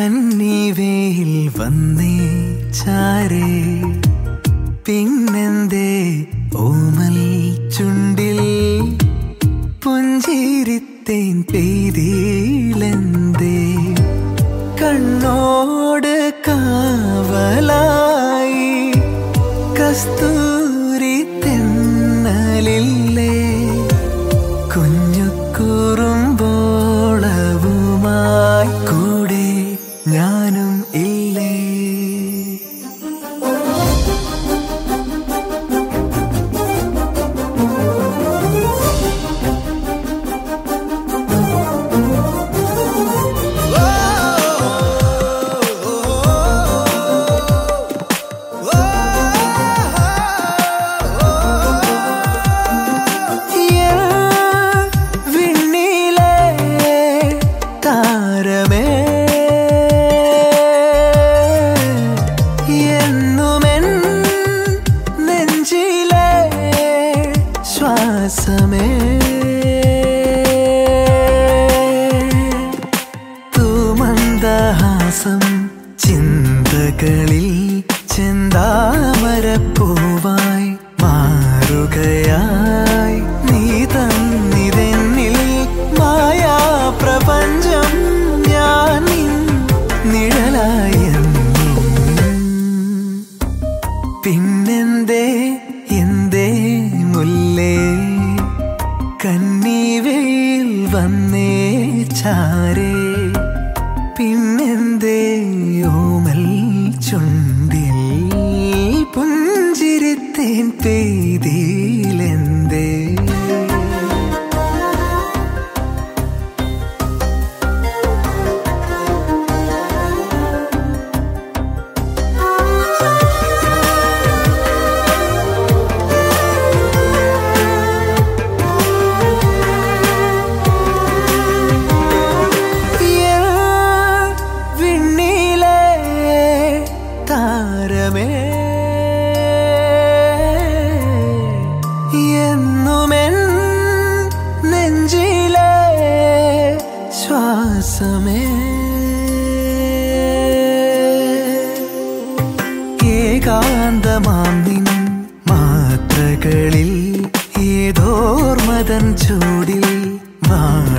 കന്നിവേയിൽ വന്നേ ചാരേ പിന്നെന്തേ ഓമൽ ചുണ്ടിൽ പുഞ്ചിരിത്തേൻ പെയ്തിലെന്തേ കണ്ണോട് കാവലായി കസ്തൂരി തെന്നലില്ലേ കുഞ്ഞു കുറുമ്പോളവുമായി കൂടെ ഞാനും ഇല്ലേ വിണ്ണിലെ താരമേ എന്നുമെൻ നെഞ്ചിലെ ശ്വാസമേ തൂമന്ദഹാസം ചിന്തകളിൽ ചെന്താമരപ്പൂവായി മാറുകയായി നീ തന്നിതെന്നിൽ മായാ പ്രപഞ്ചം ഞാൻ നിൻ നിഴലായെന്നും പിന്നെന്തേ എന്തേ മുല്ലേ കന്നിവയിൽ വന്നേ ചാരേ പിന്നെന്തേ ഓമൽ ചുണ്ടിൽ പുഞ്ചിരിത്തേൻ പെയ്തിലെന്തേ വിണ്ണിലെ താരമേ എന്നുമെൻ നെഞ്ചിലെ ശ്വാസമേ ഏകാന്തമാം നിൻ മാത്രകളിൽ ഏതോർമതൻ ചൂടിൽ വാ